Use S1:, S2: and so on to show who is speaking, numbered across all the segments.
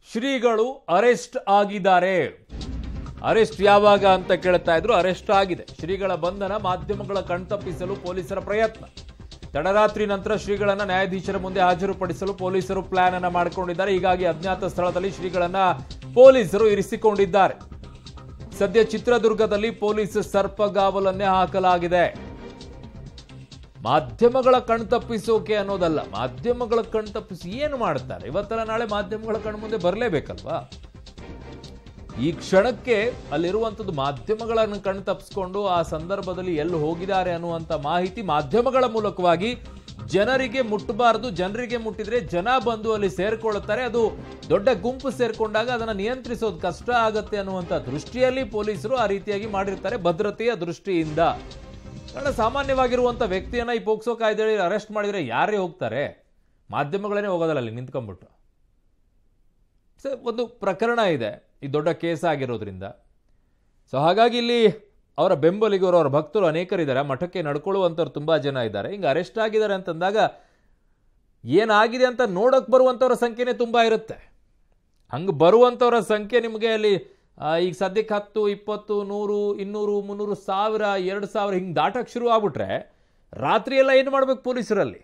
S1: ಶ್ರೀಗಳು ಅರೆಸ್ಟ್ ಆಗಿದ್ದಾರೆ ಅರೆಸ್ಟ್ ಯಾವಾಗ ಅಂತ ಕೇಳ್ತಾ ಇದ್ರು ಅರೆಸ್ಟ್ ಆಗಿದೆ ಶ್ರೀಗಳ ಬಂಧನ ಮಾಧ್ಯಮಗಳ ಕಣ್ತಪ್ಪಿಸಲು ಪೊಲೀಸರ ಪ್ರಯತ್ನ ತಡರಾತ್ರಿ ನಂತರ ಶ್ರೀಗಳನ್ನ ನ್ಯಾಯಾಧೀಶರ ಮುಂದೆ ಹಾಜರುಪಡಿಸಲು ಪೊಲೀಸರು ಪ್ಲಾನ್ ಅನ್ನ ಮಾಡಿಕೊಂಡಿದ್ದಾರೆ ಹೀಗಾಗಿ ಅಜ್ಞಾತ ಸ್ಥಳದಲ್ಲಿ ಶ್ರೀಗಳನ್ನ ಪೊಲೀಸರು ಇರಿಸಿಕೊಂಡಿದ್ದಾರೆ ಸದ್ಯ ಚಿತ್ರದುರ್ಗದಲ್ಲಿ ಪೊಲೀಸ್ ಸರ್ಪಗಾವಲನ್ನೇ ಹಾಕಲಾಗಿದೆ ಮಾಧ್ಯಮಗಳ ಕಣ್ತಪ್ಪಿಸೋಕೆ ಅನ್ನೋದಲ್ಲ ಮಾಧ್ಯಮಗಳ ಕಣ್ತಪ್ಪಿಸಿ ಏನು ಮಾಡ್ತಾರೆ ಇವತ್ತೆಲ್ಲ ನಾಳೆ ಮಾಧ್ಯಮಗಳ ಕಣ್ಮುಂದೆ ಬರಲೇಬೇಕಲ್ವಾ ಈ ಕ್ಷಣಕ್ಕೆ ಅಲ್ಲಿರುವಂಥದ್ದು ಮಾಧ್ಯಮಗಳನ್ನು ಕಣ್ಣು ತಪ್ಪಿಸ್ಕೊಂಡು ಆ ಸಂದರ್ಭದಲ್ಲಿ ಎಲ್ಲಿ ಹೋಗಿದ್ದಾರೆ ಅನ್ನುವಂಥ ಮಾಹಿತಿ ಮಾಧ್ಯಮಗಳ ಮೂಲಕವಾಗಿ ಜನರಿಗೆ ಮುಟ್ಟಬಾರದು ಜನರಿಗೆ ಮುಟ್ಟಿದ್ರೆ ಜನ ಬಂದು ಅಲ್ಲಿ ಸೇರ್ಕೊಳ್ತಾರೆ ಅದು ದೊಡ್ಡ ಗುಂಪು ಸೇರ್ಕೊಂಡಾಗ ಅದನ್ನು ನಿಯಂತ್ರಿಸೋದು ಕಷ್ಟ ಆಗತ್ತೆ ಅನ್ನುವಂಥ ದೃಷ್ಟಿಯಲ್ಲಿ ಪೊಲೀಸರು ಆ ರೀತಿಯಾಗಿ ಮಾಡಿರ್ತಾರೆ ಭದ್ರತೆಯ ದೃಷ್ಟಿಯಿಂದ ಕಾರಣ ಸಾಮಾನ್ಯವಾಗಿರುವಂಥ ವ್ಯಕ್ತಿಯನ್ನ ಈ ಪೋಕ್ಸೋ ಕಾಯ್ದೆಯಲ್ಲಿ ಅರೆಸ್ಟ್ ಮಾಡಿದ್ರೆ ಯಾರೇ ಹೋಗ್ತಾರೆ ಮಾಧ್ಯಮಗಳೇ ಹೋಗೋದಲ್ಲ ಅಲ್ಲಿ ನಿಂತ್ಕೊಂಡ್ಬಿಟ್ಟು ಸೊ ಒಂದು ಪ್ರಕರಣ ಇದೆ ಈ ದೊಡ್ಡ ಕೇಸ್ ಆಗಿರೋದ್ರಿಂದ ಸೊ ಹಾಗಾಗಿ ಇಲ್ಲಿ ಅವರ ಬೆಂಬಲಿಗರು ಅವರ ಭಕ್ತರು ಅನೇಕರಿದ್ದಾರೆ ಆ ಮಠಕ್ಕೆ ನಡ್ಕೊಳ್ಳುವಂಥವ್ರು ತುಂಬ ಜನ ಇದ್ದಾರೆ ಹಿಂಗೆ ಅರೆಸ್ಟ್ ಆಗಿದ್ದಾರೆ ಅಂತಂದಾಗ ಏನಾಗಿದೆ ಅಂತ ನೋಡೋಕೆ ಬರುವಂಥವ್ರ ಸಂಖ್ಯೆನೇ ತುಂಬ ಇರುತ್ತೆ ಹಂಗೆ ಬರುವಂಥವ್ರ ಸಂಖ್ಯೆ ನಿಮಗೆ ಅಲ್ಲಿ ಆ, ಈಗ ಸದ್ಯಕ್ಕೆ ಹತ್ತು ಇಪ್ಪತ್ತು ನೂರು ಇನ್ನೂರು ಮುನ್ನೂರು ಸಾವಿರ ಎರಡು ಸಾವಿರ ಹಿಂಗೆ ದಾಟಕ್ಕೆ ಶುರು ಆಗ್ಬಿಟ್ರೆ ರಾತ್ರಿ ಎಲ್ಲ ಏನು ಮಾಡ್ಬೇಕು ಪೊಲೀಸರಲ್ಲಿ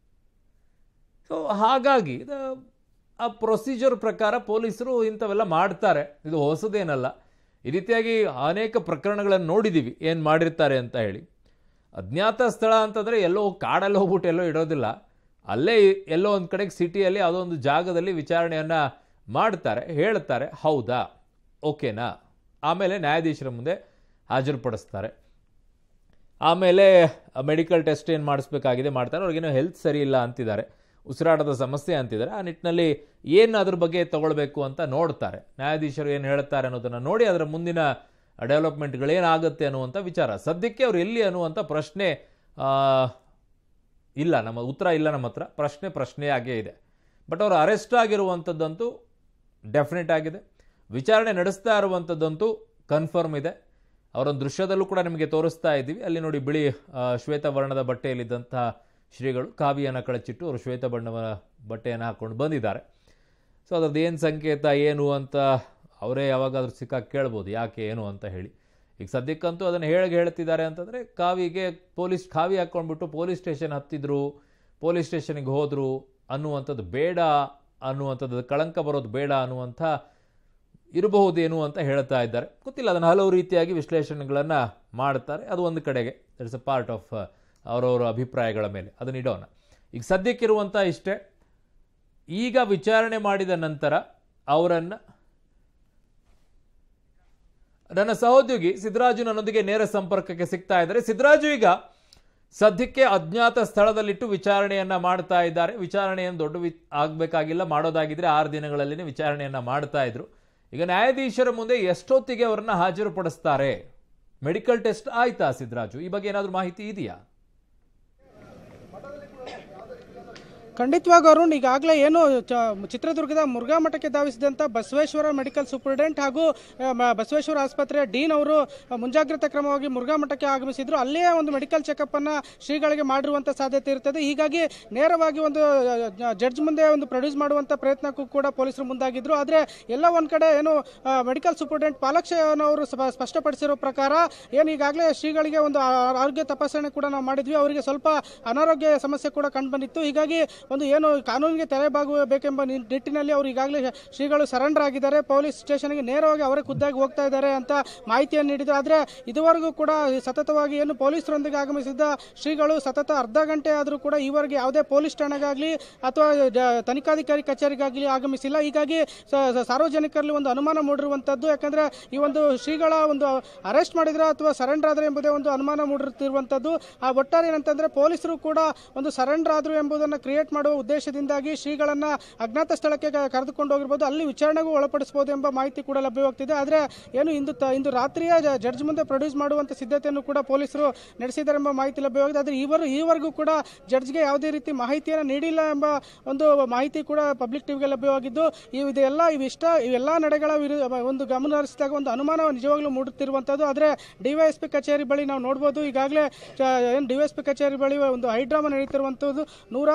S1: ಸೊ ಹಾಗಾಗಿ ಇದು ಆ ಪ್ರೊಸೀಜರ್ ಪ್ರಕಾರ ಪೊಲೀಸರು ಇಂಥವೆಲ್ಲ ಮಾಡ್ತಾರೆ ಇದು ಹೊಸದೇನಲ್ಲ ಈ ರೀತಿಯಾಗಿ ಅನೇಕ ಪ್ರಕರಣಗಳನ್ನು ನೋಡಿದ್ದೀವಿ ಏನು ಮಾಡಿರ್ತಾರೆ ಅಂತ ಹೇಳಿ ಅಜ್ಞಾತ ಸ್ಥಳ ಅಂತಂದರೆ ಎಲ್ಲೋ ಕಾಡಲ್ಲಿ ಹೋಗ್ಬಿಟ್ಟು ಎಲ್ಲೋ ಇಡೋದಿಲ್ಲ ಅಲ್ಲೇ ಎಲ್ಲೋ ಒಂದು ಕಡೆಗೆ ಸಿಟಿಯಲ್ಲಿ ಯಾವುದೋ ಒಂದು ಜಾಗದಲ್ಲಿ ವಿಚಾರಣೆಯನ್ನು ಮಾಡ್ತಾರೆ ಹೇಳ್ತಾರೆ ಹೌದಾ ಓಕೆನಾ ಆಮೇಲೆ ನ್ಯಾಯಾಧೀಶರ ಮುಂದೆ ಹಾಜರುಪಡಿಸ್ತಾರೆ ಆಮೇಲೆ ಮೆಡಿಕಲ್ ಟೆಸ್ಟ್ ಏನು ಮಾಡಿಸ್ಬೇಕಾಗಿದೆ ಮಾಡ್ತಾರೆ ಅವ್ರಿಗೇನೋ ಹೆಲ್ತ್ ಸರಿ ಇಲ್ಲ ಅಂತಿದ್ದಾರೆ ಉಸಿರಾಟದ ಸಮಸ್ಯೆ ಅಂತಿದ್ದಾರೆ ಆ ನಿಟ್ಟಿನಲ್ಲಿ ಏನು ಅದ್ರ ಬಗ್ಗೆ ತಗೊಳ್ಬೇಕು ಅಂತ ನೋಡ್ತಾರೆ ನ್ಯಾಯಾಧೀಶರು ಏನು ಹೇಳ್ತಾರೆ ಅನ್ನೋದನ್ನು ನೋಡಿ ಅದರ ಮುಂದಿನ ಡೆವಲಪ್ಮೆಂಟ್ಗಳೇನಾಗುತ್ತೆ ಅನ್ನುವಂಥ ವಿಚಾರ ಸದ್ಯಕ್ಕೆ ಅವ್ರು ಎಲ್ಲಿ ಅನ್ನುವಂಥ ಪ್ರಶ್ನೆ ಆ, ಇಲ್ಲ ನಮ್ಮ ಉತ್ತರ ಇಲ್ಲ ನಮ್ಮ ಹತ್ರ ಪ್ರಶ್ನೆ ಪ್ರಶ್ನೆಯಾಗೇ ಇದೆ ಬಟ್ ಅವರು ಅರೆಸ್ಟ್ ಆಗಿರುವಂಥದ್ದಂತೂ ಡೆಫಿನೆಟ್ ಆಗಿದೆ ವಿಚಾರಣೆ ನಡೆಸ್ತಾ ಇರುವಂಥದ್ದಂತೂ ಕನ್ಫರ್ಮ್ ಇದೆ ಅವರೊಂದು ದೃಶ್ಯದಲ್ಲೂ ಕೂಡ ನಿಮಗೆ ತೋರಿಸ್ತಾ ಇದ್ದೀವಿ ಅಲ್ಲಿ ನೋಡಿ ಬಿಳಿ ಆ, ಶ್ವೇತ ವರ್ಣದ ಬಟ್ಟೆಯಲ್ಲಿದ್ದಂತಹ ಶ್ರೀಗಳು ಕಾವಿಯನ್ನು ಕಳಚಿಟ್ಟು ಅವರು ಶ್ವೇತ ಬಣ್ಣದ ಬಟ್ಟೆಯನ್ನು ಹಾಕ್ಕೊಂಡು ಬಂದಿದ್ದಾರೆ ಸೊ ಅದ್ರದ್ದು ಏನು ಸಂಕೇತ ಏನು ಅಂತ ಅವರೇ ಯಾವಾಗಾದ್ರೂ ಸಿಕ್ಕಾಗ ಕೇಳ್ಬೋದು ಯಾಕೆ ಏನು ಅಂತ ಹೇಳಿ ಈಗ ಸದ್ಯಕ್ಕಂತೂ ಅದನ್ನು ಹೇಗೆ ಹೇಳ್ತಿದ್ದಾರೆ ಅಂತಂದರೆ ಕಾವಿಗೆ ಪೊಲೀಸ್ ಕಾವಿ ಹಾಕ್ಕೊಂಡ್ಬಿಟ್ಟು ಪೊಲೀಸ್ ಸ್ಟೇಷನ್ ಹತ್ತಿದ್ರು ಪೊಲೀಸ್ ಸ್ಟೇಷನ್ಗೆ ಹೋದರು ಅನ್ನುವಂಥದ್ದು ಬೇಡ ಅನ್ನುವಂಥದ್ದು ಕಳಂಕ ಬರೋದು ಬೇಡ ಅನ್ನುವಂಥ ಇರಬಹುದೇನು ಅಂತ ಹೇಳ್ತಾ ಇದ್ದಾರೆ ಗೊತ್ತಿಲ್ಲ ಅದನ್ನು ಹಲವು ರೀತಿಯಾಗಿ ವಿಶ್ಲೇಷಣೆಗಳನ್ನು ಮಾಡ್ತಾರೆ ಅದು ಒಂದು ಕಡೆಗೆ ಇಟ್ಸ್ ಅ ಪಾರ್ಟ್ ಆಫ್ ಅವರವರ ಅಭಿಪ್ರಾಯಗಳ ಮೇಲೆ ಅದನ್ನ ಇಡೋಣ ಈಗ ಸದ್ಯಕ್ಕಿರುವಂಥ ಇಷ್ಟೇ ಈಗ ವಿಚಾರಣೆ ಮಾಡಿದ ನಂತರ ಅವರನ್ನು ನನ್ನ ಸಹೋದ್ಯೋಗಿ ಸಿದ್ದರಾಜು ನನ್ನೊಂದಿಗೆ ನೇರ ಸಂಪರ್ಕಕ್ಕೆ ಸಿಗ್ತಾ ಇದ್ದಾರೆ ಸಿದ್ದರಾಜು ಈಗ ಸದ್ಯಕ್ಕೆ ಅಜ್ಞಾತ ಸ್ಥಳದಲ್ಲಿಟ್ಟು ವಿಚಾರಣೆಯನ್ನ ಮಾಡ್ತಾ ಇದ್ದಾರೆ ವಿಚಾರಣೆಯನ್ನು ದೊಡ್ಡ ವಿ ಆಗಬೇಕಾಗಿಲ್ಲ ಮಾಡೋದಾಗಿದ್ರೆ ಆರು ದಿನಗಳಲ್ಲಿನೇ ವಿಚಾರಣೆಯನ್ನ ಮಾಡ್ತಾ ಇದ್ರು ಈಗ ನ್ಯಾಯಾಧೀಶರ ಮುಂದೆ ಎಷ್ಟೊತ್ತಿಗೆ ಅವರನ್ನ ಹಾಜರುಪಡಿಸ್ತಾರೆ ಮೆಡಿಕಲ್ ಟೆಸ್ಟ್ ಆಯ್ತಾ ಸಿದ್ದರಾಜು ಈ ಬಗ್ಗೆ ಏನಾದರೂ ಮಾಹಿತಿ ಇದೆಯಾ
S2: ಖಂಡಿತವಾಗ ಅರುಣ್ ಈಗಾಗಲೇ ಏನು ಚ- ಚಿತ್ರದುರ್ಗದ ಮುರುಘಾ ಮಠಕ್ಕೆ ಧಾವಿಸಿದಂಥ ಬಸವೇಶ್ವರ ಮೆಡಿಕಲ್ ಸೂಪರಿಂಟೆಂಟ್ ಹಾಗೂ ಆ, ಮ- ಬಸವೇಶ್ವರ ಆಸ್ಪತ್ರೆಯ ಡೀನ್ ಅವರು ಆ, ಮುಂಜಾಗ್ರತಾ ಕ್ರಮವಾಗಿ ಮುರುಘಾ ಮಠಕ್ಕೆ ಆಗಮಿಸಿದ್ರು ಅಲ್ಲಿಯೇ ಒಂದು ಮೆಡಿಕಲ್ ಚೆಕಪ್ ಅನ್ನ ಶ್ರೀಗಳಿಗೆ ಮಾಡಿರುವಂಥ ಸಾಧ್ಯತೆ ಇರ್ತದೆ ಹೀಗಾಗಿ ನೇರವಾಗಿ ಒಂದು ಜಡ್ಜ್ ಮುಂದೆ ಒಂದು ಪ್ರೊಡ್ಯೂಸ್ ಮಾಡುವಂಥ ಪ್ರಯತ್ನಕ್ಕೂ ಕೂಡ ಪೊಲೀಸರು ಮುಂದಾಗಿದ್ರು ಆದರೆ ಎಲ್ಲ ಒಂದು ಕಡೆ ಏನು ಮೆಡಿಕಲ್ ಸೂಪರಿಂಟೆಂಟ್ ಪಾಲಾಕ್ಷಯನವರು ಸ್ಪ- ಸ್ಪಷ್ಟಪಡಿಸಿರೋ ಪ್ರಕಾರ ಏನು ಈಗಾಗಲೇ ಶ್ರೀಗಳಿಗೆ ಒಂದು ಆ- ಆರೋಗ್ಯ ತಪಾಸಣೆ ಕೂಡ ನಾವು ಮಾಡಿದ್ವಿ ಅವರಿಗೆ ಸ್ವಲ್ಪ ಅನಾರೋಗ್ಯ ಸಮಸ್ಯೆ ಕೂಡ ಕಂಡು ಬಂದಿತ್ತು ಹೀಗಾಗಿ ಒಂದು ಏನು ಕಾನೂನಿಗೆ ತೆರೆಬಾಗಬೇಕೆಂಬ ನಿ- ನಿಟ್ಟಿನಲ್ಲಿ ಅವರು ಈಗಾಗಲೇ ಶ್ರೀಗಳು ಸರೆಂಡರ್ ಆಗಿದ್ದಾರೆ ಪೊಲೀಸ್ ಸ್ಟೇಷನ್ಗೆ ನೇರವಾಗಿ ಅವರೇ ಖುದ್ದಾಗಿ ಹೋಗ್ತಾ ಇದ್ದಾರೆ ಅಂತ ಮಾಹಿತಿಯನ್ನು ನೀಡಿದ್ರು ಆದರೆ ಇದುವರೆಗೂ ಕೂಡ ಸತತವಾಗಿ ಏನು ಪೊಲೀಸರೊಂದಿಗೆ ಆಗಮಿಸಿದ್ದ ಶ್ರೀಗಳು ಸತತ ಅರ್ಧ ಗಂಟೆ ಆದರೂ ಕೂಡ ಈವರೆಗೆ ಯಾವುದೇ ಪೊಲೀಸ್ ಠಾಣೆಗಾಗಲಿ ಅಥವಾ ಜ- ತನಿಖಾಧಿಕಾರಿ ಕಚೇರಿಗಾಗಲಿ ಆಗಮಿಸಿಲ್ಲ ಹೀಗಾಗಿ ಸ- ಸ- ಸಾರ್ವಜನಿಕರಲ್ಲಿ ಒಂದು ಅನುಮಾನ ಮೂಡಿರುವಂಥದ್ದು ಯಾಕಂದರೆ ಈ ಒಂದು ಶ್ರೀಗಳ ಒಂದು ಅರೆಸ್ಟ್ ಮಾಡಿದ್ರೆ ಅಥವಾ ಸರೆಂಡರ್ ಆದ್ರೆ ಎಂಬುದೇ ಒಂದು ಅನುಮಾನ ಮೂಡಿರುತ್ತಿರುವಂಥದ್ದು ಆ ಒಟ್ಟಾರೆ ಏನಂತಂದ್ರೆ ಪೊಲೀಸರು ಕೂಡ ಒಂದು ಸರೆಂಡರ್ ಆದ್ರು ಎಂಬುದನ್ನು ಕ್ರಿಯೇಟ್ ಮಾಡುವ ಉದ್ದೇಶದಿಂದಾಗಿ ಶ್ರೀಗಳನ್ನ ಅಜ್ಞಾತ ಸ್ಥಳಕ್ಕೆ ಕ- ಕರೆದುಕೊಂಡು ಹೋಗಿರ್ಬೋದು ಅಲ್ಲಿ ವಿಚಾರಣೆಗೂ ಒಳಪಡಿಸಬಹುದು ಎಂಬ ಮಾಹಿತಿ ಕೂಡ ಲಭ್ಯವಾಗ್ತಿದೆ ಆದರೆ ಏನು ಇಂದು ತ- ಇಂದು ರಾತ್ರಿಯ ಜ- ಜಡ್ಜ್ ಮುಂದೆ ಪ್ರೊಡ್ಯೂಸ್ ಮಾಡುವಂಥ ಸಿದ್ಧತೆಯನ್ನು ಕೂಡ ಪೊಲೀಸರು ನಡೆಸಿದ್ದಾರೆ ಎಂಬ ಮಾಹಿತಿ ಲಭ್ಯವಾಗಿದೆ ಆದರೆ ಇವರು ಈವರೆಗೂ ಕೂಡ ಜಡ್ಜ್ಗೆ ಯಾವುದೇ ರೀತಿ ಮಾಹಿತಿಯನ್ನು ನೀಡಿಲ್ಲ ಎಂಬ ಒಂದು ಮಾಹಿತಿ ಕೂಡ ಪಬ್ಲಿಕ್ ಟಿವಿಗೆ ಲಭ್ಯವಾಗಿದ್ದು ಇವು ಇದೆಲ್ಲ ಇವಿಷ್ಟ ಇವೆಲ್ಲ ನಡೆಗಳ ವಿರು ಒಂದು ಗಮನ ಹರಿಸಿದಾಗ ಒಂದು ಅನುಮಾನ ನಿಜವಾಗ್ಲೂ ಮೂಡುತ್ತಿರುವಂಥದ್ದು ಆದರೆ ಡಿವೈಎಸ್ಪಿ ಕಚೇರಿ ಬಳಿ ನಾವು ನೋಡ್ಬೋದು ಈಗಾಗಲೇ ಏನು ಡಿವೈಎಸ್ಪಿ ಕಚೇರಿ ಬಳಿ ಒಂದು ಹೈಡ್ರಾಮಾ ನಡೀತಿರುವಂಥದ್ದು ನೂರಾರು ಜನ ಸೇರಿ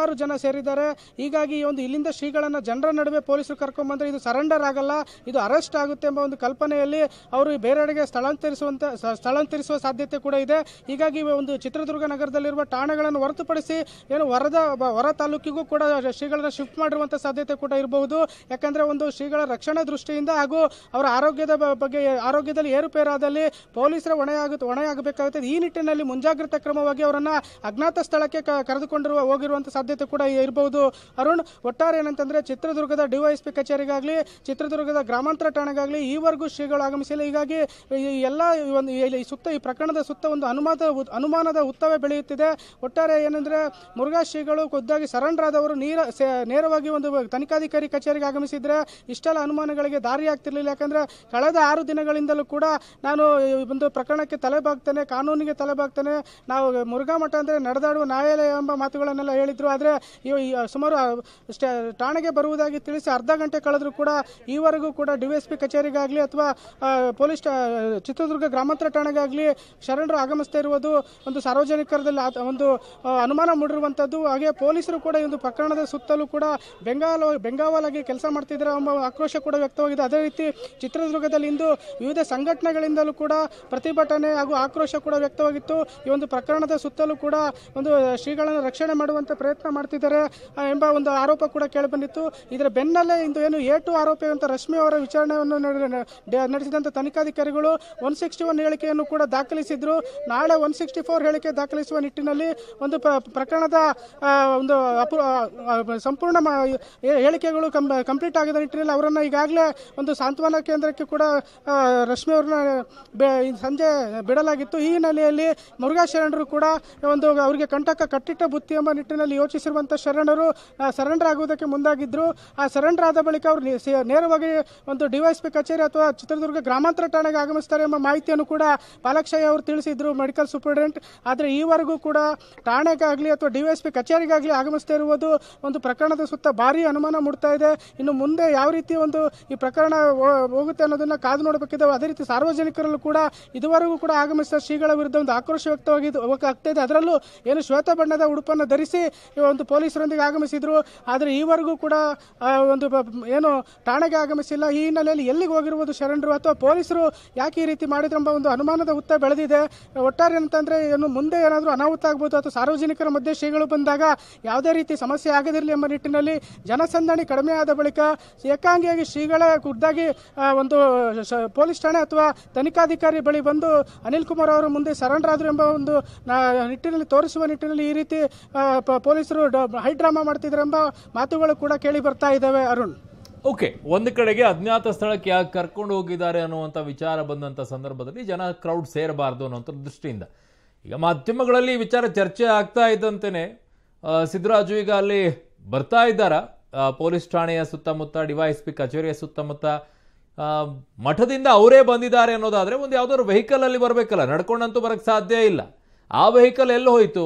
S2: ಸೇರಿದ್ದಾರೆ ಹೀಗಾಗಿ ಈ ಒಂದು ಇಲ್ಲಿಂದ ಶ್ರೀಗಳನ್ನ ಜನರ ನಡುವೆ ಪೊಲೀಸರು ಕರ್ಕೊಂಡ್ಬಂದ್ರೆ ಇದು ಸರೆಂಡರ್ ಆಗಲ್ಲ ಇದು ಅರೆಸ್ಟ್ ಆಗುತ್ತೆ ಎಂಬ ಒಂದು ಕಲ್ಪನೆಯಲ್ಲಿ ಅವರು ಬೇರೆಡೆಗೆ ಸ್ಥಳಾಂತರಿಸುವಂತ ಸ- ಸ್ಥಳಾಂತರಿಸುವ ಸಾಧ್ಯತೆ ಕೂಡ ಇದೆ ಹೀಗಾಗಿ ಈ ಒಂದು ಚಿತ್ರದುರ್ಗ ನಗರದಲ್ಲಿರುವ ಠಾಣೆಗಳನ್ನು ಹೊರತುಪಡಿಸಿ ಏನು ವರದ ಬ- ಹೊರ ತಾಲೂಕಿಗೂ ಕೂಡ ಶ್ರೀಗಳನ್ನ ಶಿಫ್ಟ್ ಮಾಡಿರುವಂಥ ಸಾಧ್ಯತೆ ಕೂಡ ಇರಬಹುದು ಯಾಕಂದ್ರೆ ಒಂದು ಶ್ರೀಗಳ ರಕ್ಷಣೆ ದೃಷ್ಟಿಯಿಂದ ಹಾಗೂ ಅವರ ಆರೋಗ್ಯದ ಬ- ಬಗ್ಗೆ ಆರೋಗ್ಯದಲ್ಲಿ ಏರುಪೇರಾದಲ್ಲಿ ಪೊಲೀಸರ ಹೊಣೆಯಾಗುತ್ತೆ ಹೊಣೆಯಾಗಬೇಕಾಗುತ್ತದೆ ಈ ನಿಟ್ಟಿನಲ್ಲಿ ಮುಂಜಾಗ್ರತಾ ಕ್ರಮವಾಗಿ ಅವರನ್ನ ಅಜ್ಞಾತ ಸ್ಥಳಕ್ಕೆ ಕ- ಕರೆದುಕೊಂಡಿರುವ ಹೋಗಿರುವಂಥ ಸಾಧ್ಯತೆ ಕೂಡ ಇರಬಹುದು ಅರುಣ್ ಒಟ್ಟಾರೆ ಏನಂತಂದ್ರೆ ಚಿತ್ರದುರ್ಗದ ಡಿವೈಎಸ್ಪಿ ಕಚೇರಿಗಾಗಲಿ ಚಿತ್ರದುರ್ಗದ ಗ್ರಾಮಾಂತರ ಠಾಣೆಗಾಗಲಿ ಈವರೆಗೂ ಶ್ರೀಗಳು ಆಗಮಿಸಿಲ್ಲ ಹೀಗಾಗಿ ಈ ಎಲ್ಲ ಈ ಒಂದು ಈ- ಈ ಸುತ್ತ ಈ ಪ್ರಕರಣದ ಸುತ್ತ ಒಂದು ಅನುಮಾನದ ಉತ್- ಅನುಮಾನದ ಉತ್ತವೇ ಬೆಳೆಯುತ್ತಿದೆ ಒಟ್ಟಾರೆ ಏನಂದ್ರೆ ಮುರುಘಾ ಶ್ರೀಗಳು ಖುದ್ದಾಗಿ ಸರೆಂಡರ್ ಆದವರು ನೀರ ಸೆ- ನೇರವಾಗಿ ಒಂದು ತನಿಖಾಧಿಕಾರಿ ಕಚೇರಿಗೆ ಆಗಮಿಸಿದ್ರೆ ಇಷ್ಟೆಲ್ಲ ಅನುಮಾನಗಳಿಗೆ ದಾರಿ ಆಗ್ತಿರ್ಲಿಲ್ಲ ಯಾಕಂದ್ರೆ ಕಳೆದ ಆರು ದಿನಗಳಿಂದಲೂ ಕೂಡ ನಾನು ಈ ಒಂದು ಪ್ರಕರಣಕ್ಕೆ ತಲೆಬಾಗ್ತೇನೆ ಕಾನೂನಿಗೆ ತಲೆಬಾಗ್ತೇನೆ ನಾವು ಮುರುಘಾ ಮಠ ಅಂದ್ರೆ ನಡೆದಾಡುವ ನ್ಯಾಯಾಲಯ ಎಂಬ ಮಾತುಗಳನ್ನೆಲ್ಲ ಹೇಳಿದ್ರು ಆದರೆ ಈ ಸುಮಾರು ಸ್ಟ- ಠಾಣೆಗೆ ಬರುವುದಾಗಿ ತಿಳಿಸಿ ಅರ್ಧ ಗಂಟೆ ಕಳೆದರೂ ಕೂಡ ಈವರೆಗೂ ಕೂಡ ಡಿ ಎಸ್ ಪಿ ಕಚೇರಿಗಾಗಲಿ ಅಥವಾ ಪೊಲೀಸ್ ಠಾ- ಚಿತ್ರದುರ್ಗ ಗ್ರಾಮಾಂತರ ಠಾಣೆಗಾಗಲಿ ಶರಣರು ಆಗಮಿಸ್ತಾ ಇರುವುದು ಒಂದು ಸಾರ್ವಜನಿಕರಲ್ಲಿ ಆತ- ಒಂದು ಆ, ಅನುಮಾನ ಮೂಡಿರುವಂಥದ್ದು ಹಾಗೆ ಪೊಲೀಸರು ಕೂಡ ಈ ಒಂದು ಪ್ರಕರಣದ ಸುತ್ತಲೂ ಕೂಡ ಬೆಂಗಾಲ ಬೆಂಗಾವಲಾಗಿ ಕೆಲಸ ಮಾಡ್ತಿದ್ದಾರೆ ಎಂಬ ಆಕ್ರೋಶ ಕೂಡ ವ್ಯಕ್ತವಾಗಿದೆ ಅದೇ ರೀತಿ ಚಿತ್ರದುರ್ಗದಲ್ಲಿ ಇಂದು ವಿವಿಧ ಸಂಘಟನೆಗಳಿಂದಲೂ ಕೂಡ ಪ್ರತಿಭಟನೆ ಹಾಗೂ ಆಕ್ರೋಶ ಕೂಡ ವ್ಯಕ್ತವಾಗಿತ್ತು ಈ ಒಂದು ಪ್ರಕರಣದ ಸುತ್ತಲೂ ಕೂಡ ಒಂದು ಶ್ರೀಗಳನ್ನು ರಕ್ಷಣೆ ಮಾಡುವಂತ ಪ್ರಯತ್ನ ಮಾಡ್ತಿದ್ದಾರೆ ಆ, ಎಂಬ ಒಂದು ಆರೋಪ ಕೂಡ ಕೇಳಿಬಂದಿತ್ತು ಇದರ ಬೆನ್ನಲ್ಲೇ ಇಂದು ಏನು ಎ ಟು ಆರೋಪಿ ಅಂತ ರಶ್ಮಿ ಅವರ ವಿಚಾರಣೆಯನ್ನು ನಡೆ- ನ- ನಡೆಸಿದಂಥ ತನಿಖಾಧಿಕಾರಿಗಳು ಒನ್ ಸಿಕ್ಸ್ಟಿ ಒನ್ ಹೇಳಿಕೆಯನ್ನು ಕೂಡ ದಾಖಲಿಸಿದ್ರು ನಾಳೆ ಒನ್ ಸಿಕ್ಸ್ಟಿ ಫೋರ್ ಹೇಳಿಕೆ ದಾಖಲಿಸುವ ನಿಟ್ಟಿನಲ್ಲಿ ಒಂದು ಪ್ರ- ಪ್ರಕರಣದ ಆ, ಒಂದು ಅಪು- ಆ, ಆ, ಸಂಪೂರ್ಣ ಮ- ಹೇ- ಹೇಳಿಕೆಗಳು ಕಂಪ್ಲೀಟ್ ಆಗಿದ ನಿಟ್ಟಿನಲ್ಲಿ ಅವರನ್ನು ಈಗಾಗಲೇ ಒಂದು ಸಾಂತ್ವನ ಕೇಂದ್ರಕ್ಕೆ ಕೂಡ ಆ, ರಶ್ಮಿ ಅವ್ರನ್ನ ಬೆ- ಈ ಸಂಜೆ ಬಿಡಲಾಗಿತ್ತು ಈ ಹಿನ್ನೆಲೆಯಲ್ಲಿ ಮುರುಘಾ ಶರಣರು ಕೂಡ ಒಂದು ಅವರಿಗೆ ಕಂಟಕ ಕಟ್ಟಿಟ್ಟ ಬುತ್ತಿ ಎಂಬ ನಿಟ್ಟಿನಲ್ಲಿ ಯೋಚಿಸಿರುವಂಥ ಶರಣರು ಸರೆಂಡರ್ ಆಗುವುದಕ್ಕೆ ಮುಂದಾಗಿದ್ದರು ಆ ಸರೆಂಡರ್ ಆದ ಬಳಿಕ ಅವರು ನಿ- ಸೇ- ನೇರವಾಗಿ ಒಂದು ಡಿವೈಎಸ್ಪಿ ಕಚೇರಿ ಅಥವಾ ಚಿತ್ರದುರ್ಗ ಗ್ರಾಮಾಂತರ ಠಾಣೆಗೆ ಆಗಮಿಸ್ತಾರೆ ಎಂಬ ಮಾಹಿತಿಯನ್ನು ಕೂಡ ಪಾಲಕ್ಷಯ್ಯ ಅವರು ತಿಳಿಸಿದ್ರು ಮೆಡಿಕಲ್ ಸೂಪರಿಂಟೆಂಡೆಂಟ್ ಆದರೆ ಈವರೆಗೂ ಕೂಡ ಠಾಣೆಗಾಗಲಿ ಅಥವಾ ಡಿವೈಎಸ್ಪಿ ಕಚೇರಿಗಾಗಲಿ ಆಗಮಿಸ್ತಾ ಇರುವುದು ಒಂದು ಪ್ರಕರಣದ ಸುತ್ತ ಭಾರಿ ಅನುಮಾನ ಮೂಡ್ತಾ ಇದೆ ಇನ್ನು ಮುಂದೆ ಯಾವ ರೀತಿ ಒಂದು ಈ ಪ್ರಕರಣ ಹೋ- ಹೋಗುತ್ತೆ ಅನ್ನೋದನ್ನ ಕಾದು ನೋಡಬೇಕಿದೆ ಅದೇ ರೀತಿ ಸಾರ್ವಜನಿಕರಲ್ಲೂ ಕೂಡ ಇದುವರೆಗೂ ಕೂಡ ಆಗಮಿಸಿದ ಶ್ರೀಗಳ ವಿರುದ್ಧ ಒಂದು ಆಕ್ರೋಶ ವ್ಯಕ್ತವಾಗಿದ್ದು ಆಗ್ತಾ ಇದೆ ಅದರಲ್ಲೂ ಏನು ಶ್ವೇತ ಬಣ್ಣದ ಉಡುಪನ್ನು ಧರಿಸಿ ಈ ಒಂದು ಪೊಲೀಸರೊಂದಿಗೆ ಆಗಮಿಸಿದ್ರು ಆದರೆ ಈವರೆಗೂ ಕೂಡ ಆ, ಒಂದು ಬ- ಏನು ಠಾಣೆಗೆ ಆಗಮಿಸಿಲ್ಲ ಈ ಹಿನ್ನೆಲೆಯಲ್ಲಿ ಎಲ್ಲಿಗೆ ಹೋಗಿರುವುದು ಶರಣರು ಅಥವಾ ಪೊಲೀಸರು ಯಾಕೆ ಈ ರೀತಿ ಮಾಡಿದ್ರೆಂಬ ಒಂದು ಅನುಮಾನದ ಹುತ್ತ ಬೆಳೆದಿದೆ ಒಟ್ಟಾರೆ ಅಂತಂದ್ರೆ ಏನು ಮುಂದೆ ಏನಾದರೂ ಅನಾಹುತ ಆಗ್ಬೋದು ಅಥವಾ ಸಾರ್ವಜನಿಕರ ಮಧ್ಯೆ ಶ್ರೀಗಳು ಬಂದಾಗ ಯಾವುದೇ ರೀತಿ ಸಮಸ್ಯೆ ಆಗದಿರಲಿ ಎಂಬ ನಿಟ್ಟಿನಲ್ಲಿ ಜನಸಂದಣಿ ಕಡಿಮೆ ಆದ ಬಳಿಕ ಏಕಾಂಗಿಯಾಗಿ ಶ್ರೀಗಳೇ ಖುದ್ದಾಗಿ ಆ, ಒಂದು ಶ- ಪೊಲೀಸ್ ಠಾಣೆ ಅಥವಾ ತನಿಖಾಧಿಕಾರಿ ಬಳಿ ಬಂದು ಅನಿಲ್ ಕುಮಾರ್ ಅವರ ಮುಂದೆ ಸರೆಂಡರ್ ಆದ್ರು ಎಂಬ ಒಂದು ನಾ- ನಿಟ್ಟಿನಲ್ಲಿ ತೋರಿಸುವ ನಿಟ್ಟಿನಲ್ಲಿ ಈ ರೀತಿ ಆ, ಪ- ಪೊಲೀಸರು ಡ- ಹೈ ಡ್ರಾಮಾ ಮಾಡ್ತಿದ್ದಾರೆ ಎಂಬ ಮಾತುಗಳು ಕೂಡ ಕೇಳಿ ಬರ್ತಾ ಇದ್ದಾವೆ ಅರುಣ್
S1: ಓಕೆ ಒಂದು ಕಡೆಗೆ ಅಜ್ಞಾತ ಸ್ಥಳಕ್ಕೆ ಯಾಕೆ ಕರ್ಕೊಂಡು ಹೋಗಿದ್ದಾರೆ ಅನ್ನುವಂಥ ವಿಚಾರ ಬಂದಂಥ ಸಂದರ್ಭದಲ್ಲಿ ಜನ ಕ್ರೌಡ್ ಸೇರಬಾರ್ದು ಅನ್ನೋಂಥ ದೃಷ್ಟಿಯಿಂದ ಈಗ ಮಾಧ್ಯಮಗಳಲ್ಲಿ ಈ ವಿಚಾರ ಚರ್ಚೆ ಆಗ್ತಾ ಇದ್ದಂತೆಯೇ ಆ, ಸಿದ್ದರಾಜು ಈಗ ಅಲ್ಲಿ ಬರ್ತಾ ಇದ್ದಾರ ಆ, ಪೊಲೀಸ್ ಠಾಣೆಯ ಸುತ್ತಮುತ್ತ ಡಿವೈಎಸ್ ಪಿ ಕಚೇರಿಯ ಸುತ್ತಮುತ್ತ ಆ, ಮಠದಿಂದ ಅವರೇ ಬಂದಿದ್ದಾರೆ ಅನ್ನೋದಾದ್ರೆ ಒಂದು ಯಾವ್ದಾದ್ರು ವೆಹಿಕಲ್ ಅಲ್ಲಿ ಬರಬೇಕಲ್ಲ ನಡ್ಕೊಂಡಂತೂ ಬರಕ್ಕೆ ಸಾಧ್ಯ ಇಲ್ಲ ಆ ವೆಹಿಕಲ್ ಎಲ್ಲಿ ಹೋಯ್ತು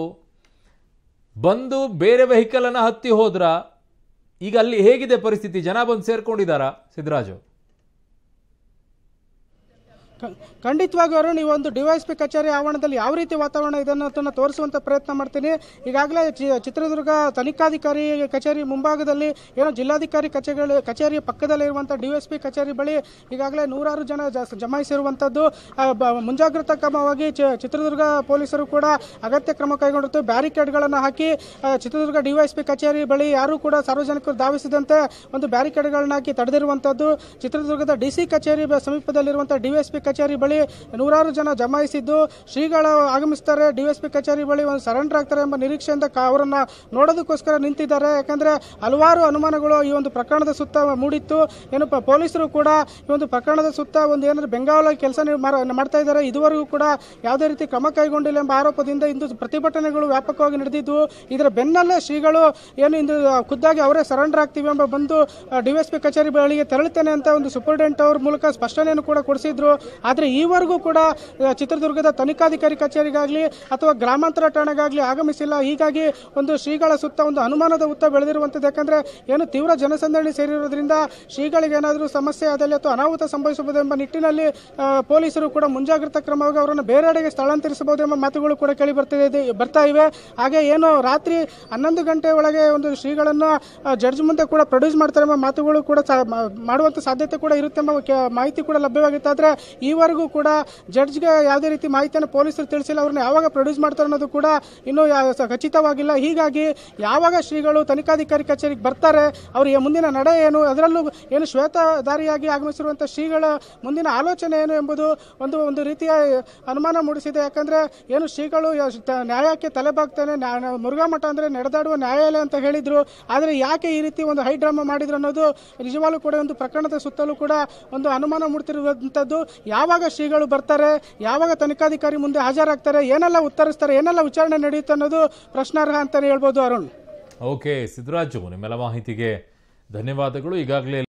S1: ಬಂದು ಬೇರೆ ವೆಹಿಕಲ್ ಅನ್ನ ಹತ್ತಿ ಹೋದ್ರ ಈಗ ಅಲ್ಲಿ ಹೇಗಿದೆ ಪರಿಸ್ಥಿತಿ ಜನ ಬಂದು ಸೇರ್ಕೊಂಡಿದ್ದಾರಾ ಸಿದ್ದರಾಜು
S2: ಕ- ಖಂಡಿತವಾಗಿ ಅವರು ನೀವು ಒಂದು ಡಿವೈಸ್ ಪಿ ಕಚೇರಿ ಆವರಣದಲ್ಲಿ ಯಾವ ರೀತಿ ವಾತಾವರಣ ಇದೆ ಅನ್ನೋದನ್ನ ತೋರಿಸುವಂತ ಪ್ರಯತ್ನ ಮಾಡ್ತೀನಿ ಈಗಾಗಲೇ ಚಿ- ಚಿತ್ರದುರ್ಗ ತನಿಖಾಧಿಕಾರಿ ಕಚೇರಿ ಮುಂಭಾಗದಲ್ಲಿ ಏನೋ ಜಿಲ್ಲಾಧಿಕಾರಿ ಕಚೇರಿ ಕಚೇರಿಯ ಪಕ್ಕದಲ್ಲಿ ಇರುವಂಥ ಡಿವೈಎಸ್ ಪಿ ಕಚೇರಿ ಬಳಿ ಈಗಾಗಲೇ ನೂರಾರು ಜನ ಜ- ಜಮಾಯಿಸಿರುವಂಥದ್ದು ಆ, ಬ- ಮುಂಜಾಗ್ರತಾ ಕ್ರಮವಾಗಿ ಚಿ- ಚಿತ್ರದುರ್ಗ ಪೊಲೀಸರು ಕೂಡ ಅಗತ್ಯ ಕ್ರಮ ಕೈಗೊಂಡಿತ್ತು ಬ್ಯಾರಿಕೇಡ್ಗಳನ್ನು ಹಾಕಿ ಆ, ಚಿತ್ರದುರ್ಗ ಡಿವೈಎಸ್ ಪಿ ಕಚೇರಿ ಬಳಿ ಯಾರೂ ಕೂಡ ಸಾರ್ವಜನಿಕರು ಧಾವಿಸಿದಂತೆ ಒಂದು ಬ್ಯಾರಿಕೇಡ್ಗಳನ್ನ ಹಾಕಿ ತಡೆದಿರುವಂಥದ್ದು ಚಿತ್ರದುರ್ಗದ ಡಿ ಸಿ ಕಚೇರಿ ಬ- ಸಮೀಪದಲ್ಲಿರುವಂಥ ಡಿವೈಎಸ್ಪಿ ಕಚೇರಿ ಬಳಿ ನೂರಾರು ಜನ ಜಮಾಯಿಸಿದ್ದು ಶ್ರೀಗಳು ಆಗಮಿಸ್ತಾರೆ ಡಿವೈಎಸ್ಪಿ ಕಚೇರಿ ಬಳಿ ಒಂದು ಸರೆಂಡರ್ ಆಗ್ತಾರೆ ಎಂಬ ನಿರೀಕ್ಷೆಯಿಂದ ಕ- ಅವರನ್ನ ನೋಡೋದಕ್ಕೋಸ್ಕರ ನಿಂತಿದ್ದಾರೆ ಯಾಕಂದ್ರೆ ಹಲವಾರು ಅನುಮಾನಗಳು ಈ ಒಂದು ಪ್ರಕರಣದ ಸುತ್ತ ಮೂಡಿತ್ತು ಏನು ಪ- ಪೊಲೀಸರು ಕೂಡ ಈ ಒಂದು ಪ್ರಕರಣದ ಸುತ್ತ ಒಂದು ಏನಾದ್ರು ಬೆಂಗಾವಲಾಗಿ ಕೆಲಸ ಮಾಡ್ತಾ ಇದ್ದಾರೆ ಇದುವರೆಗೂ ಕೂಡ ಯಾವುದೇ ರೀತಿ ಕ್ರಮ ಕೈಗೊಂಡಿಲ್ಲ ಎಂಬ ಆರೋಪದಿಂದ ಇಂದು ಪ್ರತಿಭಟನೆಗಳು ವ್ಯಾಪಕವಾಗಿ ನಡೆದಿದ್ದು ಇದರ ಬೆನ್ನಲ್ಲೇ ಶ್ರೀಗಳು ಏನು ಇಂದು ಖುದ್ದಾಗಿ ಅವರೇ ಸರೆಂಡರ್ ಆಗ್ತೀವಿ ಎಂಬ ಬಂದು ಡಿವೈಎಸ್ಪಿ ಕಚೇರಿ ಬಳಿಗೆ ತೆರಳುತ್ತೇನೆ ಅಂತ ಒಂದು ಸೂಪರಿಂಟೆಂಡೆಂಟ್ ಅವ್ರ ಮೂಲಕ ಸ್ಪಷ್ಟನೆಯನ್ನು ಕೂಡ ಕೊಡಿಸಿದ್ರು ಆದರೆ ಈವರೆಗೂ ಕೂಡ ಆ, ಚಿತ್ರದುರ್ಗದ ತನಿಖಾಧಿಕಾರಿ ಕಚೇರಿಗಾಗಲಿ ಅಥವಾ ಗ್ರಾಮಾಂತರ ಠಾಣೆಗಾಗಲಿ ಆಗಮಿಸಿಲ್ಲ ಹೀಗಾಗಿ ಒಂದು ಶ್ರೀಗಳ ಸುತ್ತ ಒಂದು ಅನುಮಾನದ ಹುತ್ತ ಬೆಳೆದಿರುವಂಥದ್ದು ಯಾಕಂದ್ರೆ ಏನು ತೀವ್ರ ಜನಸಂದಣಿ ಸೇರಿರೋದ್ರಿಂದ ಶ್ರೀಗಳಿಗೆ ಏನಾದರೂ ಸಮಸ್ಯೆ ಆದಲ್ಲಿ ಅಥವಾ ಅನಾಹುತ ಸಂಭವಿಸಬಹುದು ಎಂಬ ನಿಟ್ಟಿನಲ್ಲಿ ಆ, ಪೊಲೀಸರು ಕೂಡ ಮುಂಜಾಗ್ರತಾ ಕ್ರಮವಾಗಿ ಅವರನ್ನು ಬೇರೆಡೆಗೆ ಸ್ಥಳಾಂತರಿಸಬಹುದು ಎಂಬ ಮಾತುಗಳು ಕೂಡ ಕೇಳಿ ಬರ್ತಿದೆ ಬರ್ತಾ ಇವೆ ಹಾಗೆ ಏನು ರಾತ್ರಿ ಹನ್ನೊಂದು ಗಂಟೆ ಒಳಗೆ ಒಂದು ಶ್ರೀಗಳನ್ನು ಜಡ್ಜ್ ಮುಂದೆ ಕೂಡ ಪ್ರೊಡ್ಯೂಸ್ ಮಾಡ್ತಾರೆ ಎಂಬ ಮಾತುಗಳು ಕೂಡ ಸಾ- ಮಾ- ಮಾಡುವಂಥ ಸಾಧ್ಯತೆ ಕೂಡ ಇರುತ್ತೆ ಎಂಬ ಕೆ- ಮಾಹಿತಿ ಕೂಡ ಲಭ್ಯವಾಗಿತ್ತು ಆದರೆ ಈವರೆಗೂ ಕೂಡ ಜಡ್ಜ್ಗೆ ಯಾವುದೇ ರೀತಿ ಮಾಹಿತಿಯನ್ನು ಪೊಲೀಸರು ತಿಳಿಸಿಲ್ಲ ಅವ್ರನ್ನ ಯಾವಾಗ ಪ್ರೊಡ್ಯೂಸ್ ಮಾಡ್ತಾರೆ ಅನ್ನೋದು ಕೂಡ ಇನ್ನೂ ಯಾ- ಸ- ಖಚಿತವಾಗಿಲ್ಲ ಹೀಗಾಗಿ ಯಾವಾಗ ಶ್ರೀಗಳು ತನಿಖಾಧಿಕಾರಿ ಕಚೇರಿಗೆ ಬರ್ತಾರೆ ಅವರಿಗೆ ಮುಂದಿನ ನಡೆ ಏನು ಅದರಲ್ಲೂ ಏನು ಶ್ವೇತಧಾರಿಯಾಗಿ ಆಗಮಿಸಿರುವಂಥ ಶ್ರೀಗಳ ಮುಂದಿನ ಆಲೋಚನೆ ಏನು ಎಂಬುದು ಒಂದು ಒಂದು ರೀತಿಯ ಅನುಮಾನ ಮೂಡಿಸಿದೆ ಯಾಕಂದ್ರೆ ಏನು ಶ್ರೀಗಳು ಯ- ತ- ನ್ಯಾಯಕ್ಕೆ ತಲೆಬಾಗ್ತಾನೆ ನ್ಯಾ- ನ್ಯಾ- ಮುರುಘಾ ಮಠ ಅಂದ್ರೆ ನಡೆದಾಡುವ ನ್ಯಾಯಾಲಯ ಅಂತ ಹೇಳಿದ್ರು ಆದರೆ ಯಾಕೆ ಈ ರೀತಿ ಒಂದು ಹೈ ಡ್ರಾಮಾ ಮಾಡಿದ್ರು ಅನ್ನೋದು ನಿಜವಾಗ್ಲೂ ಕೂಡ ಒಂದು ಪ್ರಕರಣದ ಸುತ್ತಲೂ ಕೂಡ ಒಂದು ಅನುಮಾನ ಮೂಡ್ತಿರುವಂಥದ್ದು ಯಾವಾಗ ಶ್ರೀಗಳು ಬರ್ತಾರೆ ಯಾವಾಗ ತನಿಖಾಧಿಕಾರಿ ಮುಂದೆ ಹಾಜರಾಗ್ತಾರೆ ಏನೆಲ್ಲ ಉತ್ತರಿಸ್ತಾರೆ ಏನೆಲ್ಲ ವಿಚಾರಣೆ ನಡೆಯುತ್ತೆ ಅನ್ನೋದು ಪ್ರಶ್ನಾರ್ಹ ಅಂತಾನೆ ಹೇಳ್ಬೋದು ಅರುಣ್
S1: ಓಕೆ ಸಿದ್ದರಾಜು ನಿಮ್ಮೆಲ್ಲ ಮಾಹಿತಿಗೆ ಧನ್ಯವಾದಗಳು ಈಗಾಗಲೇ